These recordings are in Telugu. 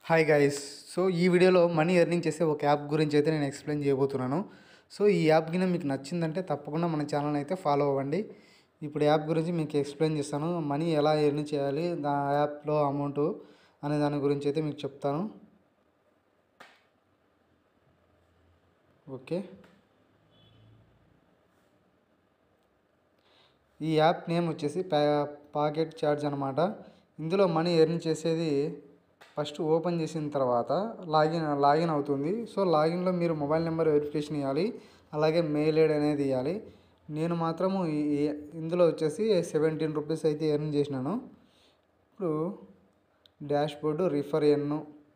హాయ్ గైస్ సో ఈ వీడియోలో మనీ ఎర్నింగ్ చేసే ఒక యాప్ గురించి అయితే నేను ఎక్స్ప్లెయిన్ చేయబోతున్నాను సో ఈ యాప్ కింద మీకు నచ్చిందంటే తప్పకుండా మన ఛానల్ అయితే ఫాలో అవ్వండి ఇప్పుడు యాప్ గురించి మీకు ఎక్స్ప్లెయిన్ చేస్తాను మనీ ఎలా ఎర్న్ చేయాలి దా యాప్లో అమౌంట్ అనే దాని గురించి అయితే మీకు చెప్తాను ఓకే ఈ యాప్ నేమ్ వచ్చేసి పా పాకెట్ చార్జ్ అనమాట ఇందులో మనీ ఎర్న్ చేసేది ఫస్ట్ ఓపెన్ చేసిన తర్వాత లాగిన్ లాగిన్ అవుతుంది సో లాగిన్లో మీరు మొబైల్ నెంబర్ వెరిఫికేషన్ ఇవ్వాలి అలాగే మెయిల్ ఐడి అనేది ఇవ్వాలి నేను మాత్రము ఈ- ఈ- ఇందులో వచ్చేసి సెవెంటీన్ రూపీస్ అయితే ఎర్న్ చేసినాను ఇప్పుడు dashboard refer earn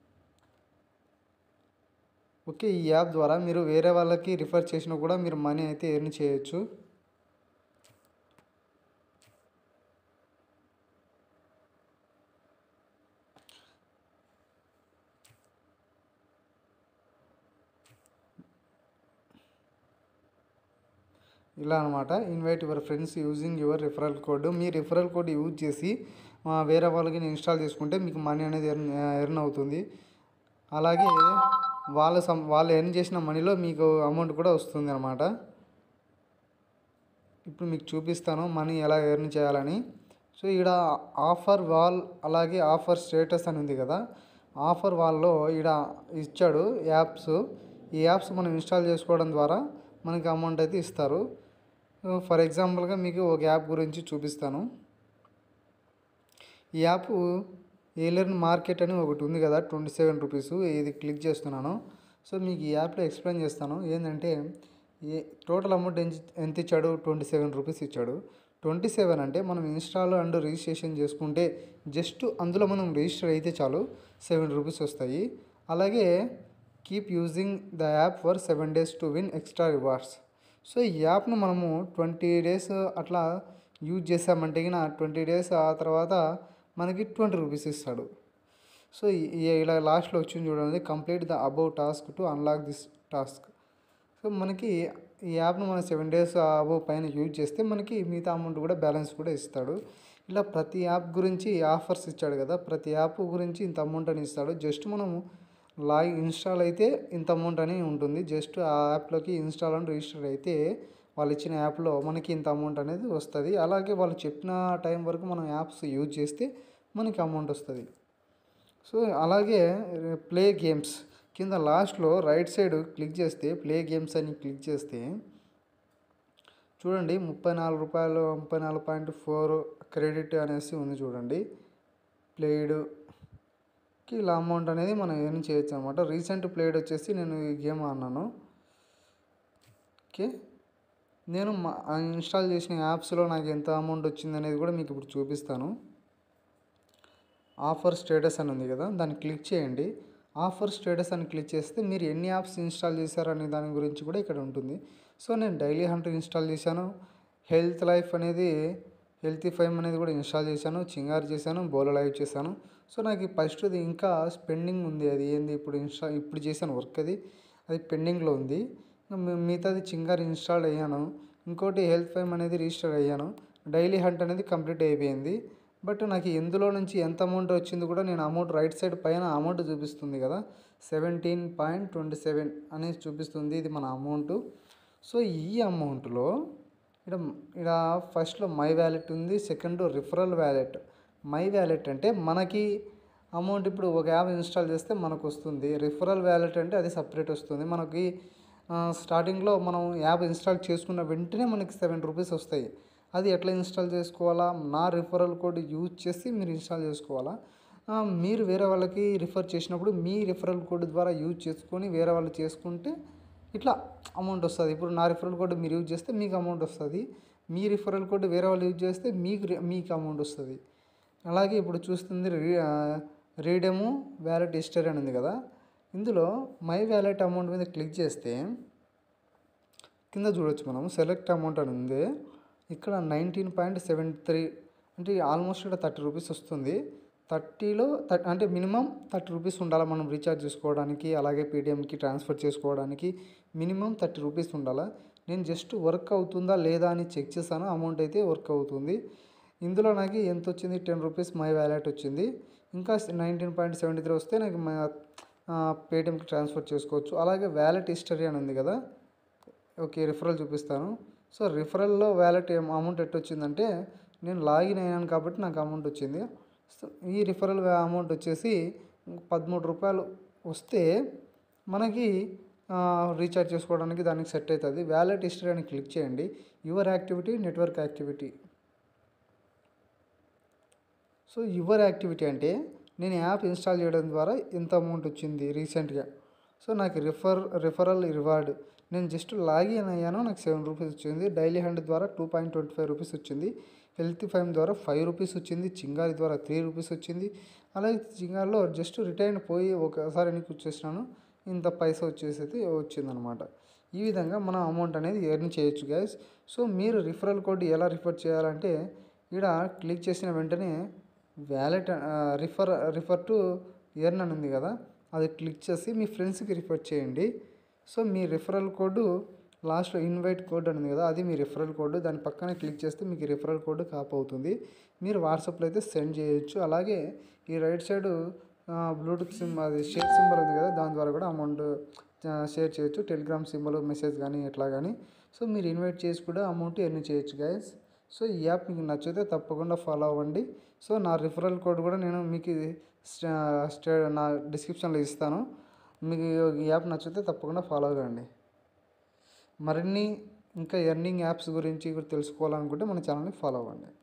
okay ఈ యాప్ ద్వారా మీరు వేరే వాళ్ళకి రిఫర్ చేసినా కూడా మీరు మనీ అయితే ఎర్న్ చేయొచ్చు ఇలా అనమాట invite your friends using your referral code మీ రిఫరల్ కోడ్ యూజ్ చేసి ఆ, వేరే వాళ్ళకి ఇన్స్టాల్ చేసుకుంటే మీకు మనీ అనేది ఎర్న్ ఎర్న్ అవుతుంది అలాగే వాళ్ళ సం వాళ్ళు ఎర్న్ చేసిన మనీలో మీకు అమౌంట్ కూడా వస్తుంది అనమాట ఇప్పుడు మీకు చూపిస్తాను మనీ ఎలా ఎర్న్ చేయాలని సో ఇక్కడ ఆఫర్ వాల్ అలాగే ఆఫర్ స్టేటస్ అని ఉంది కదా ఆఫర్ వాల్లో ఇక్కడ ఇచ్చాడు యాప్స్ ఈ యాప్స్ మనం ఇన్స్టాల్ చేసుకోవడం ద్వారా మనకి అమౌంట్ అయితే ఇస్తారు ఫర్ ఎగ్జాంపుల్గా మీకు ఒక యాప్ గురించి చూపిస్తాను ఈ యాప్ ఏలర్న్ మార్కెట్ అని ఒకటి ఉంది కదా ట్వంటీ సెవెన్ రూపీస్ ఇది క్లిక్ చేస్తున్నాను సో మీకు ఈ యాప్లో ఎక్స్ప్లెయిన్ చేస్తాను ఏంటంటే ఏ టోటల్ అమౌంట్ ఎంత ఎంత ఇచ్చాడు ట్వంటీ సెవెన్ రూపీస్ ఇచ్చాడు ట్వంటీ సెవెన్ అంటే మనం ఇన్స్టాల్ అండ్ రిజిస్ట్రేషన్ చేసుకుంటే జస్ట్ అందులో మనం రిజిస్టర్ అయితే చాలు సెవెన్ రూపీస్ వస్తాయి అలాగే keep using the app for seven days to win extra rewards so ఈ యాప్ను మనము ట్వంటీ డేస్ అట్లా యూజ్ చేసామంటే గిన ట్వంటీ డేస్ ఆ తర్వాత మనకి ట్వంటీ రూపీస్ ఇస్తాడు సో ఈ- ఈ- ఇలా లాస్ట్లో వచ్చింది చూడండి complete the above task to unlock this task so మనకి ఈ యాప్ను మనం సెవెన్ డేస్ అబౌవ్ పైన యూజ్ చేస్తే మనకి మిగతా అమౌంట్ కూడా బ్యాలెన్స్ కూడా ఇస్తాడు ఇలా ప్రతి యాప్ గురించి ఆఫర్స్ ఇచ్చాడు కదా ప్రతి యాప్ గురించి ఇంత అమౌంట్ అని ఇస్తాడు జస్ట్ మనము లాగ్ ఇన్స్టాల్ అయితే ఇంత అమౌంట్ అని ఉంటుంది జస్ట్ ఆ యాప్లోకి ఇన్స్టాల్ అండ్ రిజిస్టర్ అయితే వాళ్ళు ఇచ్చిన యాప్లో మనకి ఇంత అమౌంట్ అనేది వస్తుంది అలాగే వాళ్ళు చెప్పిన టైం వరకు మనం యాప్స్ యూజ్ చేస్తే మనకి అమౌంట్ వస్తుంది సో అలాగే ప్లే గేమ్స్ కింద లాస్ట్లో రైట్ సైడ్ క్లిక్ చేస్తే ప్లే గేమ్స్ అని క్లిక్ చేస్తే చూడండి ముప్పై నాలుగు రూపాయలు ముప్పై నాలుగు పాయింట్ ఫోర్ క్రెడిట్ అనేసి ఉంది చూడండి ప్లేడ్కి ఇలా అమౌంట్ అనేది మనం ఏం చేయొచ్చు అనమాట రీసెంట్ ప్లేడ్ వచ్చేసి నేను ఈ గేమ్ ఆడినాను ఓకే నేను మా- ఇన్స్టాల్ చేసిన యాప్స్లో నాకు ఎంత అమౌంట్ వచ్చింది అనేది కూడా మీకు ఇప్పుడు చూపిస్తాను ఆఫర్ స్టేటస్ అని ఉంది కదా దాన్ని క్లిక్ చేయండి ఆఫర్ స్టేటస్ అని క్లిక్ చేస్తే మీరు ఎన్ని యాప్స్ ఇన్స్టాల్ చేశారనే దాని గురించి కూడా ఇక్కడ ఉంటుంది సో నేను డైలీ హంటర్ ఇన్స్టాల్ చేశాను హెల్త్ లైఫ్ అనేది హెల్తీ ఫైమ్ అనేది కూడా ఇన్స్టాల్ చేశాను చింగార్ చేశాను బోలో లైవ్ చేశాను సో నాకు ఫస్ట్ అది ఇంకా పెండింగ్ ఉంది అది ఏంది ఇప్పుడు ఇన్స్టా ఇప్పుడు చేశాను వర్క్ అది అది పెండింగ్లో ఉంది ఇంకా మి- మిగతాది చింగార్ ఇన్స్టాల్ అయ్యాను ఇంకోటి హెల్త్ ఫైమ్ అనేది రిజిస్టర్ అయ్యాను డైలీ హంట్ అనేది కంప్లీట్ అయిపోయింది బట్ నాకు ఎందులో నుంచి ఎంత అమౌంట్ వచ్చింది కూడా నేను అమౌంట్ రైట్ సైడ్ పైన అమౌంట్ చూపిస్తుంది కదా సెవెంటీన్ పాయింట్ ట్వంటీ సెవెన్ అనేది చూపిస్తుంది ఇది మన అమౌంట్ సో ఈ అమౌంట్లో ఇక్కడ ఇక్కడ ఫస్ట్లో మై వ్యాలెట్ ఉంది second referral wallet my wallet అంటే మనకి అమౌంట్ ఇప్పుడు ఒక యాప్ ఇన్స్టాల్ చేస్తే మనకు వస్తుంది రిఫరల్ వ్యాలెట్ అంటే అది సపరేట్ వస్తుంది మనకి ఆ, స్టార్టింగ్లో మనం యాప్ ఇన్స్టాల్ చేసుకున్న వెంటనే మనకి సెవెన్ రూపీస్ వస్తాయి అది ఎట్లా ఇన్స్టాల్ చేసుకోవాలా నా రిఫరల్ కోడ్ యూజ్ చేసి మీరు ఇన్స్టాల్ చేసుకోవాలా ఆ, మీరు వేరే వాళ్ళకి రిఫర్ చేసినప్పుడు మీ రిఫరల్ కోడ్ ద్వారా యూజ్ చేసుకొని వేరే వాళ్ళు చేసుకుంటే ఇట్లా అమౌంట్ వస్తుంది ఇప్పుడు నా రిఫరల్ కోడ్ మీరు యూజ్ చేస్తే మీకు అమౌంట్ వస్తుంది మీ రిఫరల్ కోడ్ వేరే వాళ్ళు యూజ్ చేస్తే మీకు రి- మీకు అమౌంట్ వస్తుంది అలాగే ఇప్పుడు చూస్తుంది రీ రీడెము వ్యాలెట్ హిస్టరీ అని ఉంది కదా ఇందులో మై వ్యాలెట్ అమౌంట్ మీద క్లిక్ చేస్తే కింద చూడొచ్చు మనం సెలెక్ట్ అమౌంట్ అని ఉంది ఇక్కడ నైన్టీన్ పాయింట్ సెవెన్ త్రీ అంటే ఆల్మోస్ట్ ఇక్కడ థర్టీ రూపీస్ వస్తుంది థర్టీలో అంటే మినిమం థర్టీ రూపీస్ ఉండాలి మనం రీఛార్జ్ చేసుకోవడానికి అలాగే పేటిఎంకి ట్రాన్స్ఫర్ చేసుకోవడానికి మినిమం థర్టీ రూపీస్ ఉండాలా నేను జస్ట్ వర్క్ అవుతుందా లేదా అని చెక్ చేశాను అమౌంట్ అయితే వర్క్ అవుతుంది ఇందులో నాకు ఎంత వచ్చింది టెన్ రూపీస్ మై వ్యాలెట్ వచ్చింది ఇంకా నైన్టీన్ పాయింట్ సెవెంటీ త్రీ వస్తే నాకు మా పేటిఎంకి ట్రాన్స్ఫర్ చేసుకోవచ్చు అలాగే వ్యాలెట్ హిస్టరీ అని ఉంది కదా ఓకే రిఫరల్ చూపిస్తాను సో రిఫరల్లో వ్యాలెట్ అమౌంట్ ఎట్టు వచ్చిందంటే నేను లాగిన్ అయ్యాను కాబట్టి నాకు అమౌంట్ వచ్చింది సో ఈ రిఫరల్ అమౌంట్ వచ్చేసి పదమూడు రూపాయలు వస్తే మనకి రీఛార్జ్ చేసుకోవడానికి దానికి సెట్ అవుతుంది వ్యాలెట్ హిస్టరీ అని క్లిక్ చేయండి your activity network activity so your activity అంటే నేను యాప్ ఇన్స్టాల్ చేయడం ద్వారా ఎంత అమౌంట్ వచ్చింది రీసెంట్గా సో నాకు రిఫర్ రిఫరల్ రివార్డ్ నేను జస్ట్ లాగిన్ అయ్యాను నాకు సెవెన్ రూపీస్ వచ్చింది డైలీ హండ్ ద్వారా two point twenty five rupees వచ్చింది హెల్త్ ఫైమ్ ద్వారా ఫైవ్ రూపీస్ వచ్చింది చింగారి ద్వారా త్రీ రూపీస్ వచ్చింది అలాగే చింగారిలో జస్ట్ రిటైన్ పోయి ఒకసారి ఎన్నికి వచ్చేసినాను ఇంత పైసా వచ్చేసి వచ్చిందనమాట ఈ విధంగా మనం అమౌంట్ అనేది ఎర్న్ చేయొచ్చు గైస్ సో మీరు రిఫరల్ కోడ్ ఎలా రిఫర్ చేయాలంటే ఇక్కడ క్లిక్ చేసిన వెంటనే wallet refer refer to earn అని ఉంది కదా అది క్లిక్ చేసి మీ ఫ్రెండ్స్కి రిఫర్ చేయండి సో మీ రిఫరల్ కోడ్ లాస్ట్లో ఇన్వైట్ కోడ్ అని ఉంది కదా అది మీ రిఫరల్ కోడ్ దాని పక్కనే క్లిక్ చేస్తే మీకు రిఫరల్ కోడ్ కాప్ అవుతుంది మీరు వాట్సాప్లో అయితే సెండ్ చేయొచ్చు అలాగే ఈ రైట్ సైడ్ బ్లూటూత్ సిమ్ అది షేర్ సింబల్ ఉంది కదా దాని ద్వారా కూడా అమౌంట్ షేర్ చేయొచ్చు టెలిగ్రామ్ సింబల్ మెసేజ్ కానీ ఎట్లా కానీ సో మీరు ఇన్వైట్ చేసి కూడా అమౌంట్ ఎర్న్ చేయొచ్చు గైస్ సో ఈ యాప్ మీకు నచ్చితే తప్పకుండా ఫాలో అవ్వండి సో నా రిఫరల్ కోడ్ కూడా నేను మీకు స్టే నా డిస్క్రిప్షన్లో ఇస్తాను మీకు ఈ యాప్ నచ్చితే తప్పకుండా ఫాలో అవ్వండి మరిన్ని ఇంకా ఎర్నింగ్ యాప్స్ గురించి కూడా తెలుసుకోవాలనుకుంటే మన ఛానల్ని ఫాలో అవ్వండి